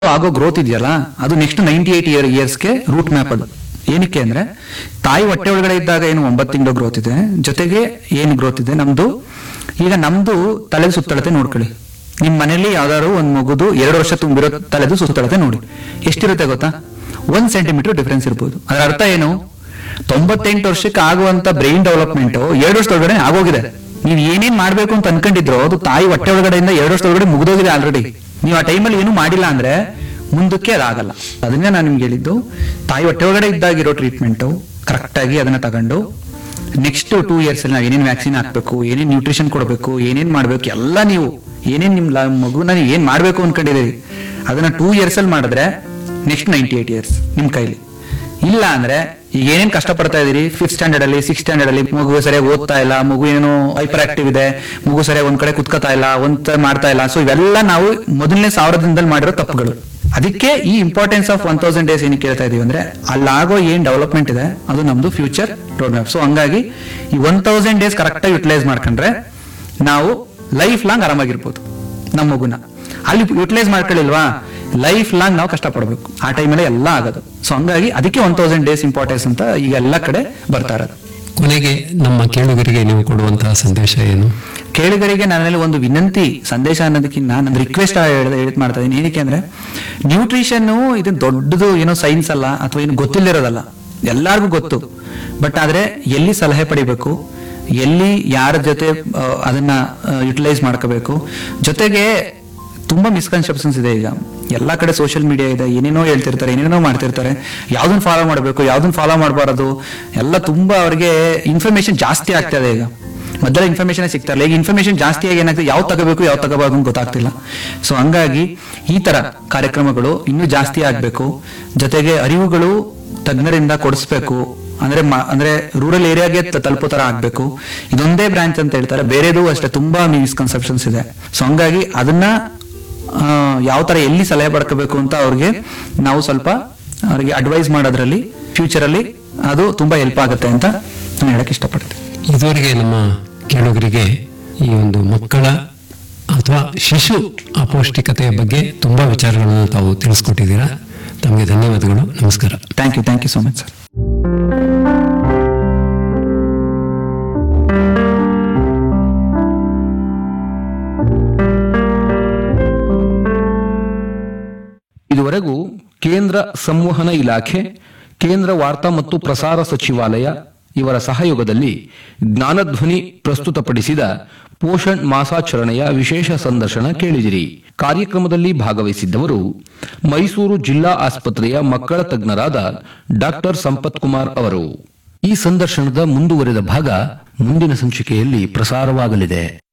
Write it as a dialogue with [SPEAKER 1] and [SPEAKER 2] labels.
[SPEAKER 1] ಆಗೋ ಗ್ರೋತ್ ಇದೆಯಲ್ಲ ಅದು ನೆಕ್ಸ್ಟ್ ನೈಂಟಿ ಏಟ್ ಇಯರ್ ಇಯರ್ಸ್ಗೆ ರೂಟ್ ಮ್ಯಾಪ್ ಅದು ಏನಕ್ಕೆ ಅಂದ್ರೆ ತಾಯಿ ಹೊಟ್ಟೆ ಒಳಗಡೆ ಇದ್ದಾಗ ಏನು ಒಂಬತ್ತು ತಿಂಗಳು ಗ್ರೋತ್ ಇದೆ ಜೊತೆಗೆ ಏನು ಗ್ರೋತ್ ಇದೆ ನಮ್ದು ಈಗ ನಮ್ದು ತಲೆ ಸುತ್ತಳತೆ ನೋಡ್ಕೊಳ್ಳಿ ನಿಮ್ ಮನೇಲಿ ಯಾವ್ದಾದ್ರು ಒಂದ್ ಮಗುದು ಎರಡು ವರ್ಷ ತುಂಬಿರೋ ತಲೆದು ಸುತ್ತಳತೆ ನೋಡಿ ಎಷ್ಟಿರುತ್ತೆ ಗೊತ್ತಾ ಒಂದ್ ಸೆಂಟಿಮೀಟರ್ ಡಿಫ್ರೆನ್ಸ್ ಇರ್ಬೋದು ಅದರ ಅರ್ಥ ಏನು ತೊಂಬತ್ತೆಂಟು ವರ್ಷಕ್ಕೆ ಆಗುವಂತ ಬ್ರೈನ್ ಡೆವಲಪ್ಮೆಂಟ್ ಎರಡು ವರ್ಷದೊಳಗಡೆ ಆಗೋಗಿದೆ ನೀವ್ ಏನೇನ್ ಮಾಡ್ಬೇಕು ಅಂತ ಅನ್ಕೊಂಡಿದ್ರು ಅದು ತಾಯಿ ಹೊಟ್ಟೆ ಒಳಗಡೆಯಿಂದ ಎರಡು ವರ್ಷದೊಳಗಡೆ ಮುಗಿದೋಗಿದೆ ಆಲ್ರೆಡಿ ನೀವು ಆ ಟೈಮಲ್ಲಿ ಏನು ಮಾಡಿಲ್ಲ ಅಂದ್ರೆ ಮುಂದಕ್ಕೆ ಅದಾಗಲ್ಲ ಅದನ್ನೇ ನಾನು ನಿಮ್ಗೆ ಹೇಳಿದ್ದು ತಾಯಿ ಹೊಟ್ಟೆ ಒಳಗಡೆ ಇದ್ದಾಗಿರೋ ಟ್ರೀಟ್ಮೆಂಟ್ ಕರೆಕ್ಟ್ ಆಗಿ ಅದನ್ನ ತಗೊಂಡು ನೆಕ್ಸ್ಟ್ ಟೂ ಇಯರ್ಸ್ ಅಲ್ಲಿ ನಾವು ಏನೇನ್ ವ್ಯಾಕ್ಸಿನ್ ಹಾಕ್ಬೇಕು ಏನೇನ್ ನ್ಯೂಟ್ರಿಷನ್ ಕೊಡಬೇಕು ಏನೇನ್ ಮಾಡ್ಬೇಕು ಎಲ್ಲ ನೀವು ಏನೇನ್ ನಿಮ್ ಲ- ಮಗುನ ನೀವು ಏನ್ ಮಾಡ್ಬೇಕು ಅನ್ಕೊಂಡಿದ್ದೀರಿ ಅದನ್ನ ಟೂ ಇಯರ್ಸ್ ಅಲ್ಲಿ ಮಾಡಿದ್ರೆ ನೆಕ್ಸ್ಟ್ ನೈಂಟಿ ಏಟ್ ಇಯರ್ಸ್ ನಿಮ್ ಕೈಲಿ ಇಲ್ಲ ಅಂದ್ರೆ ಈಗ ಏನೇನ್ ಕಷ್ಟ ಪಡ್ತಾ ಇದೀರಿ ಫಿಫ್ತ್ ಸ್ಟ್ಯಾಂಡರ್ಡ್ ಅಲ್ಲಿ ಸಿಕ್ಸ್ ಸ್ಟ್ಯಾಂಡರ್ಡ್ ಅಲ್ಲಿ ಮಗು ಸರಿಯಾಗಿ ಓದ್ತಾ ಇಲ್ಲ ಮಗು ಏನೋ ಹೈಪರ್ ಆಕ್ಟಿವ್ ಇದೆ ಮಗು ಸರಿಯಾಗಿ ಒಂದ್ ಕಡೆ ಕುತ್ಕೋತಾ ಇಲ್ಲ ಒಂದ್ ಮಾಡ್ತಾ ಇಲ್ಲ ಸೊ ಇವೆಲ್ಲ ನಾವು ಮೊದಲನೇ ಸಾವಿರ ದಿನದಲ್ಲಿ ಮಾಡಿರೋ ತಪ್ಪುಗಳು ಅದಕ್ಕೆ ಈ importance of one thousand days ಏನಕ್ಕೆ ಕೇಳ್ತಾ ಇದೀವಿ ಅಂದ್ರೆ ಅಲ್ಲಾಗೋ ಏನ್ ಡೆವಲಪ್ಮೆಂಟ್ ಇದೆ ಅದು ನಮ್ದು ಫ್ಯೂಚರ್ ರೋಡ್ ಮ್ಯಾಪ್ ಸೊ ಹಂಗಾಗಿ ಈ ಒನ್ ತೌಸಂಡ್ ಡೇಸ್ ಕರೆಕ್ಟ್ ಆಗಿ ಯುಟಿಲೈಸ್ ಮಾಡ್ಕೊಂಡ್ರೆ ನಾವು ಲೈಫ್ ಲಾಂಗ್ ಆರಾಮಾಗಿರ್ಬೋದು ನಮ್ಮ ಮಗುನ ಅಲ್ಲಿ ಯುಟಿಲೈಸ್ ಮಾಡ್ಕೊಳ್ಳಿಲ್ವಾ ಲೈಫ್ ಲಾಂಗ್ ನಾವು ಕಷ್ಟಪಡ್ಬೇಕು ಆ ಟೈಮಲ್ಲಿ ಎಲ್ಲ ಆಗೋದು ಸೊ ಹಂಗಾಗಿ ಅದಕ್ಕೆ ಒನ್ ತೌಸಂಡ್ ಡೇಸ್ ಇಂಪಾರ್ಟೆನ್ಸ್ ಅಂತ ಈಗ ಎಲ್ಲ ಕಡೆ ಬರ್ತಾ ಇರೋದು
[SPEAKER 2] ಕೊನೆಗೆ ನಮ್ಮ ಕೇಳುಗರಿಗೆ ನೀವು ಕೊಡುವಂತಹ ಸಂದೇಶ ಏನು
[SPEAKER 1] ಕೇಳಿಗರಿಗೆ ನನ್ನಲ್ಲಿ ಒಂದು ವಿನಂತಿ ಸಂದೇಶ ಅನ್ನೋದಕ್ಕಿಂತ ನಾನು ರಿಕ್ವೆಸ್ಟ್ ಹೇಳಿದ್ ಮಾಡ್ತಾ ಇದ್ದೀನಿ ಏನಕ್ಕೆ ಅಂದ್ರೆ ನ್ಯೂಟ್ರಿಷನ್ ಇದು ದೊಡ್ಡದು ಏನೋ ಸೈನ್ಸ್ ಅಲ್ಲ ಅಥವಾ ಏನು ಗೊತ್ತಿಲ್ಲದಿರೋದಲ್ಲ ಎಲ್ಲಾರ್ಗೂ ಗೊತ್ತು ಬಟ್ ಆದ್ರೆ ಎಲ್ಲಿ ಸಲಹೆ ಪಡಿಬೇಕು ಎಲ್ಲಿ ಯಾರ ಜೊತೆ ಆ, ಅದನ್ನ ಯುಟಿಲೈಸ್ ಮಾಡ್ಕೋಬೇಕು ಜೊತೆಗೆ ತುಂಬಾ ಮಿಸ್ಕನ್ಸೆಪ್ಷನ್ಸ್ ಇದೆ ಈಗ ಎಲ್ಲಾ ಕಡೆ ಸೋಷಿಯಲ್ ಮೀಡಿಯಾ ಇದೆ ಏನೇನೋ ಹೇಳ್ತಿರ್ತಾರೆ ಏನೇನೋ ಮಾಡ್ತಿರ್ತಾರೆ ಯಾವ್ದನ್ನ ಫಾಲೋ ಮಾಡಬೇಕು ಯಾವ್ದನ್ನ ಫಾಲೋ ಮಾಡಬಾರದು ಎಲ್ಲ ತುಂಬಾ ಅವ್ರಿಗೆ ಇನ್ಫಾರ್ಮೇಶನ್ ಜಾಸ್ತಿ ಆಗ್ತಾ ಇದೆ ಈಗ ಮೊದಲ ಇನ್ಫಾರ್ಮೇಶನ್ ಸಿಗ್ತಾ ಇಲ್ಲ ಈಗ ಇನ್ಫಾರ್ಮೇಶನ್ ಜಾಸ್ತಿ ಆಗಿ ಏನಾಗ್ತದೆ ಯಾವ ತಗೋಬೇಕು ಯಾವ ತಗೋಬಾರ್ದು ಅಂತ ಗೊತ್ತಾಗ್ತಿಲ್ಲ ಸೊ ಹಂಗಾಗಿ ಈ ತರ ಕಾರ್ಯಕ್ರಮಗಳು ಇನ್ನೂ ಜಾಸ್ತಿ ಆಗ್ಬೇಕು ಜೊತೆಗೆ ಅರಿವುಗಳು ತಜ್ಞರಿಂದ ಕೊಡಿಸ್ಬೇಕು ಅಂದ್ರೆ ಮ- ಅಂದ್ರೆ ರೂರಲ್ ಏರಿಯಾಗೆ ತಲುಪೋ ತರ ಆಗ್ಬೇಕು ಇದೊಂದೇ ಬ್ರಾಂಚ್ ಅಂತ ಹೇಳ್ತಾರೆ ಬೇರೆದು ಅಷ್ಟೇ ತುಂಬಾ ಮಿಸ್ಕನ್ಸೆಪ್ಷನ್ಸ್ ಇದೆ ಸೊ ಹಂಗಾಗಿ ಅದನ್ನ ಆ, ಯಾವ ತರ ಎಲ್ಲಿ ಸಲಹೆ ಪಡ್ಕೋಬೇಕು ಅಂತ ಅವ್ರಿಗೆ ನಾವು ಸ್ವಲ್ಪ ಅವ್ರಿಗೆ ಅಡ್ವೈಸ್ ಮಾಡೋದ್ರಲ್ಲಿ ಫ್ಯೂಚರ್ ಅಲ್ಲಿ ಅದು ತುಂಬಾ ಹೆಲ್ಪ್ ಆಗುತ್ತೆ ಅಂತ ನಾನು ಹೇಳಕ್ ಇಷ್ಟಪಡ್ತೀನಿ
[SPEAKER 2] ಇದುವರೆಗೆ ನಮ್ಮ ಕೇಳುಗರಿಗೆ ಈ ಒಂದು ಮಕ್ಕಳ ಅಥವಾ ಶಿಶು ಅಪೌಷ್ಟಿಕತೆಯ ಬಗ್ಗೆ ತುಂಬಾ ವಿಚಾರಗಳನ್ನು ತಾವು ತಿಳಿಸ್ಕೊಟ್ಟಿದ್ದೀರಾ ತಮಗೆ ಧನ್ಯವಾದಗಳು ನಮಸ್ಕಾರ
[SPEAKER 1] thank you thank you so much sir
[SPEAKER 3] ಇದುವರೆಗೂ ಕೇಂದ್ರ ಸಂವಹನ ಇಲಾಖೆ ಕೇಂದ್ರ ವಾರ್ತಾ ಮತ್ತು ಪ್ರಸಾರ ಸಚಿವಾಲಯ ಇವರ ಸಹಯೋಗದಲ್ಲಿ ಜ್ಞಾನಧ್ವನಿ ಪ್ರಸ್ತುತಪಡಿಸಿದ ಪೋಷಣ್ ಮಾಸಾಚರಣೆಯ ವಿಶೇಷ ಸಂದರ್ಶನ ಕೇಳಿದಿರಿ ಕಾರ್ಯಕ್ರಮದಲ್ಲಿ ಭಾಗವಹಿಸಿದ್ದವರು ಮೈಸೂರು ಜಿಲ್ಲಾ ಆಸ್ಪತ್ರೆಯ ಮಕ್ಕಳ ತಜ್ಞರಾದ ಡಾಕ್ಟರ್ ಸಂಪತ್ ಕುಮಾರ್ ಅವರು ಈ ಸಂದರ್ಶನದ ಮುಂದುವರೆದ ಭಾಗ ಮುಂದಿನ ಸಂಚಿಕೆಯಲ್ಲಿ ಪ್ರಸಾರವಾಗಲಿದೆ